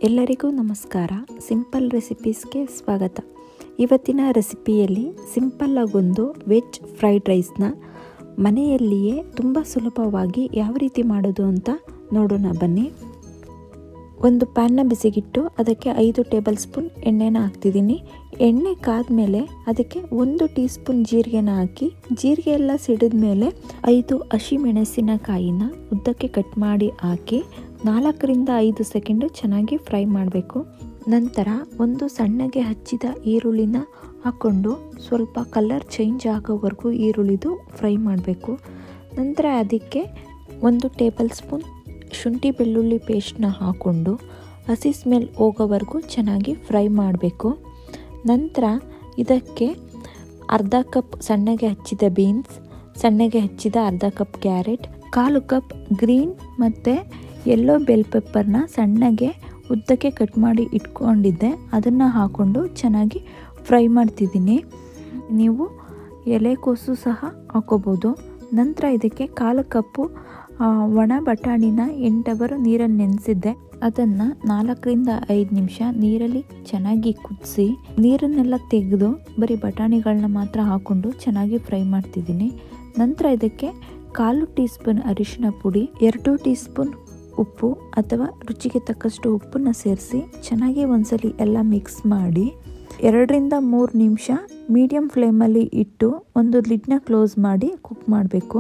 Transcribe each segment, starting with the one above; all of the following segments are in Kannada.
ಎಲ್ಲರಿಗೂ ನಮಸ್ಕಾರ ಸಿಂಪಲ್ ರೆಸಿಪೀಸ್ಗೆ ಸ್ವಾಗತ ಇವತ್ತಿನ ರೆಸಿಪಿಯಲ್ಲಿ ಸಿಂಪಲ್ ಆಗೊಂದು ವೆಜ್ ಫ್ರೈಡ್ ರೈಸ್ನ ಮನೆಯಲ್ಲಿಯೇ ತುಂಬ ಸುಲಭವಾಗಿ ಯಾವ ರೀತಿ ಮಾಡೋದು ಅಂತ ನೋಡೋಣ ಬನ್ನಿ ಒಂದು ಪ್ಯಾನ್ನ ಬಿಸಿಗಿಟ್ಟು ಅದಕ್ಕೆ ಐದು ಟೇಬಲ್ ಸ್ಪೂನ್ ಎಣ್ಣೆನ ಹಾಕ್ತಿದ್ದೀನಿ ಎಣ್ಣೆ ಕಾದ್ಮೇಲೆ ಅದಕ್ಕೆ ಒಂದು ಟೀ ಸ್ಪೂನ್ ಜೀರಿಗೆನ ಹಾಕಿ ಜೀರಿಗೆ ಎಲ್ಲ ಸಿಡಿದ ಮೇಲೆ ಐದು ಹಸಿಮೆಣಸಿನಕಾಯಿನ ಉದ್ದಕ್ಕೆ ಕಟ್ ಮಾಡಿ ಹಾಕಿ ನಾಲ್ಕರಿಂದ ಐದು ಸೆಕೆಂಡು ಚೆನ್ನಾಗಿ ಫ್ರೈ ಮಾಡಬೇಕು ನಂತರ ಒಂದು ಸಣ್ಣಗೆ ಹಚ್ಚಿದ ಈರುಳ್ಳಿನ ಹಾಕ್ಕೊಂಡು ಸ್ವಲ್ಪ ಕಲರ್ ಚೇಂಜ್ ಆಗೋವರೆಗೂ ಈರುಳ್ಳಿದು ಫ್ರೈ ಮಾಡಬೇಕು ನಂತರ ಅದಕ್ಕೆ ಒಂದು ಟೇಬಲ್ ಸ್ಪೂನ್ ಶುಂಠಿ ಬೆಳ್ಳುಳ್ಳಿ ಪೇಸ್ಟ್ನ ಹಾಕ್ಕೊಂಡು ಹಸಿ ಸ್ಮೆಲ್ ಹೋಗೋವರೆಗೂ ಚೆನ್ನಾಗಿ ಫ್ರೈ ಮಾಡಬೇಕು ನಂತರ ಇದಕ್ಕೆ ಅರ್ಧ ಕಪ್ ಸಣ್ಣಗೆ ಹಚ್ಚಿದ ಬೀನ್ಸ್ ಸಣ್ಣಗೆ ಹಚ್ಚಿದ ಅರ್ಧ ಕಪ್ ಕ್ಯಾರೆಟ್ ಕಾಲು ಕಪ್ ಗ್ರೀನ್ ಮತ್ತು ಯೆಲ್ಲೋ ಬೆಲ್ ಪೆಪ್ಪರ್ನ ಸಣ್ಣಗೆ ಉದ್ದಕ್ಕೆ ಕಟ್ ಮಾಡಿ ಇಟ್ಕೊಂಡಿದ್ದೆ ಅದನ್ನು ಹಾಕ್ಕೊಂಡು ಚೆನ್ನಾಗಿ ಫ್ರೈ ಮಾಡ್ತಿದ್ದೀನಿ ನೀವು ಎಲೆಕೋಸು ಸಹ ಹಾಕೋಬೋದು ನಂತರ ಇದಕ್ಕೆ ಕಾಲು ಕಪ್ಪು ಒಣ ಬಟಾಣಿನ ಎಂಟವರು ನೀರಲ್ಲಿ ನೆನೆಸಿದ್ದೆ ಅದನ್ನು ನಾಲ್ಕರಿಂದ ಐದು ನಿಮಿಷ ನೀರಲ್ಲಿ ಚೆನ್ನಾಗಿ ಕುದಿಸಿ ನೀರನ್ನೆಲ್ಲ ತೆಗೆದು ಬರೀ ಬಟಾಣಿಗಳನ್ನ ಮಾತ್ರ ಹಾಕ್ಕೊಂಡು ಚೆನ್ನಾಗಿ ಫ್ರೈ ಮಾಡ್ತಿದ್ದೀನಿ ನಂತರ ಇದಕ್ಕೆ ಕಾಲು ಟೀ ಸ್ಪೂನ್ ಅರಿಶಿನ ಪುಡಿ ಎರಡು ಟೀ ಸ್ಪೂನ್ ಉಪ್ಪು ಅಥವಾ ರುಚಿಗೆ ತಕ್ಕಷ್ಟು ಉಪ್ಪನ್ನ ಸೇರಿಸಿ ಚೆನ್ನಾಗಿ ಒಂದ್ಸಲಿ ಎಲ್ಲ ಮಿಕ್ಸ್ ಮಾಡಿ ಎರಡರಿಂದ ಮೂರು ನಿಮಿಷ ಮೀಡಿಯಮ್ ಫ್ಲೇಮಲ್ಲಿ ಇಟ್ಟು ಒಂದು ಲಿಡ್ನ ಕ್ಲೋಸ್ ಮಾಡಿ ಕುಕ್ ಮಾಡಬೇಕು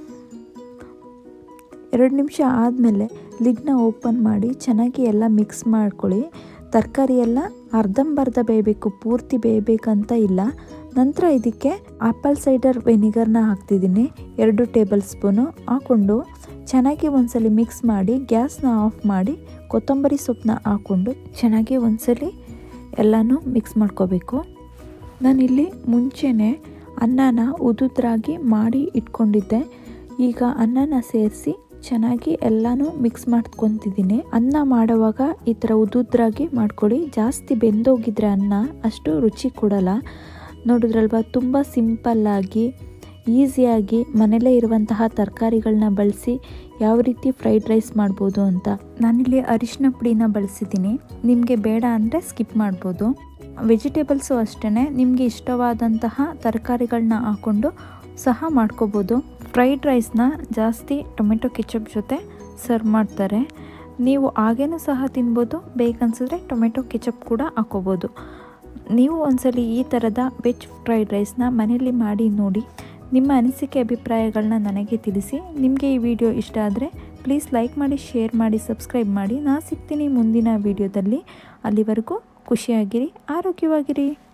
ಎರಡು ನಿಮಿಷ ಆದಮೇಲೆ ಲಿಡ್ನ ಓಪನ್ ಮಾಡಿ ಚೆನ್ನಾಗಿ ಎಲ್ಲ ಮಿಕ್ಸ್ ಮಾಡ್ಕೊಳ್ಳಿ ತರಕಾರಿ ಎಲ್ಲ ಅರ್ಧಂಬರ್ಧ ಬೇಯಬೇಕು ಪೂರ್ತಿ ಬೇಯಬೇಕಂತ ಇಲ್ಲ ನಂತರ ಇದಕ್ಕೆ ಆಪಲ್ ಸೈಡರ್ ವೆನಿಗರ್ನ ಹಾಕ್ತಿದ್ದೀನಿ ಎರಡು ಟೇಬಲ್ ಸ್ಪೂನು ಹಾಕ್ಕೊಂಡು ಚೆನ್ನಾಗಿ ಒಂದ್ಸಲಿ ಮಿಕ್ಸ್ ಮಾಡಿ ಗ್ಯಾಸ್ನ ಆಫ್ ಮಾಡಿ ಕೊತ್ತಂಬರಿ ಸೊಪ್ಪನ್ನ ಹಾಕ್ಕೊಂಡು ಚೆನ್ನಾಗಿ ಒಂದ್ಸಲಿ ಎಲ್ಲನೂ ಮಿಕ್ಸ್ ಮಾಡ್ಕೋಬೇಕು ನಾನಿಲ್ಲಿ ಮುಂಚೆನೇ ಅನ್ನನ ಉದುದ್ರಾಗಿ ಮಾಡಿ ಇಟ್ಕೊಂಡಿದ್ದೆ ಈಗ ಅನ್ನನ ಸೇರಿಸಿ ಚೆನ್ನಾಗಿ ಎಲ್ಲನೂ ಮಿಕ್ಸ್ ಮಾಡ್ಕೊತಿದ್ದೀನಿ ಅನ್ನ ಮಾಡುವಾಗ ಈ ಥರ ಉದುದ್ರಾಗಿ ಮಾಡ್ಕೊಳ್ಳಿ ಜಾಸ್ತಿ ಬೆಂದೋಗಿದ್ರೆ ಅನ್ನ ಅಷ್ಟು ರುಚಿ ಕೊಡಲ್ಲ ನೋಡಿದ್ರಲ್ವ ತುಂಬ ಸಿಂಪಲ್ಲಾಗಿ ಈಸಿಯಾಗಿ ಮನೇಲೇ ಇರುವಂತಹ ತರಕಾರಿಗಳನ್ನ ಬಳಸಿ ಯಾವ ರೀತಿ ಫ್ರೈಡ್ ರೈಸ್ ಮಾಡ್ಬೋದು ಅಂತ ನಾನಿಲ್ಲಿ ಅರಿಶಿನ ಪುಡಿನ ಬಳಸಿದ್ದೀನಿ ನಿಮಗೆ ಬೇಡ ಅಂದರೆ ಸ್ಕಿಪ್ ಮಾಡ್ಬೋದು ವೆಜಿಟೇಬಲ್ಸು ಅಷ್ಟೇ ನಿಮಗೆ ಇಷ್ಟವಾದಂತಹ ತರಕಾರಿಗಳನ್ನ ಹಾಕ್ಕೊಂಡು ಸಹ ಮಾಡ್ಕೋಬೋದು ಫ್ರೈಡ್ ರೈಸ್ನ ಜಾಸ್ತಿ ಟೊಮೆಟೊ ಕೆಚಪ್ ಜೊತೆ ಸರ್ವ್ ಮಾಡ್ತಾರೆ ನೀವು ಹಾಗೇನೂ ಸಹ ತಿನ್ಬೋದು ಬೇಕನ್ಸಿದ್ರೆ ಟೊಮೆಟೊ ಕೆಚಪ್ ಕೂಡ ಹಾಕೋಬೋದು ನೀವು ಒಂದ್ಸಲಿ ಈ ಥರದ ವೆಜ್ ಫ್ರೈಡ್ ರೈಸ್ನ ಮನೇಲಿ ಮಾಡಿ ನೋಡಿ ನಿಮ್ಮ ಅನಿಸಿಕೆ ಅಭಿಪ್ರಾಯಗಳನ್ನ ನನಗೆ ತಿಳಿಸಿ ನಿಮಗೆ ಈ ವಿಡಿಯೋ ಇಷ್ಟ ಆದರೆ ಪ್ಲೀಸ್ ಲೈಕ್ ಮಾಡಿ ಶೇರ್ ಮಾಡಿ ಸಬ್ಸ್ಕ್ರೈಬ್ ಮಾಡಿ ನಾ ಸಿಗ್ತೀನಿ ಮುಂದಿನ ವಿಡಿಯೋದಲ್ಲಿ ಅಲ್ಲಿವರೆಗೂ ಖುಷಿಯಾಗಿರಿ ಆರೋಗ್ಯವಾಗಿರಿ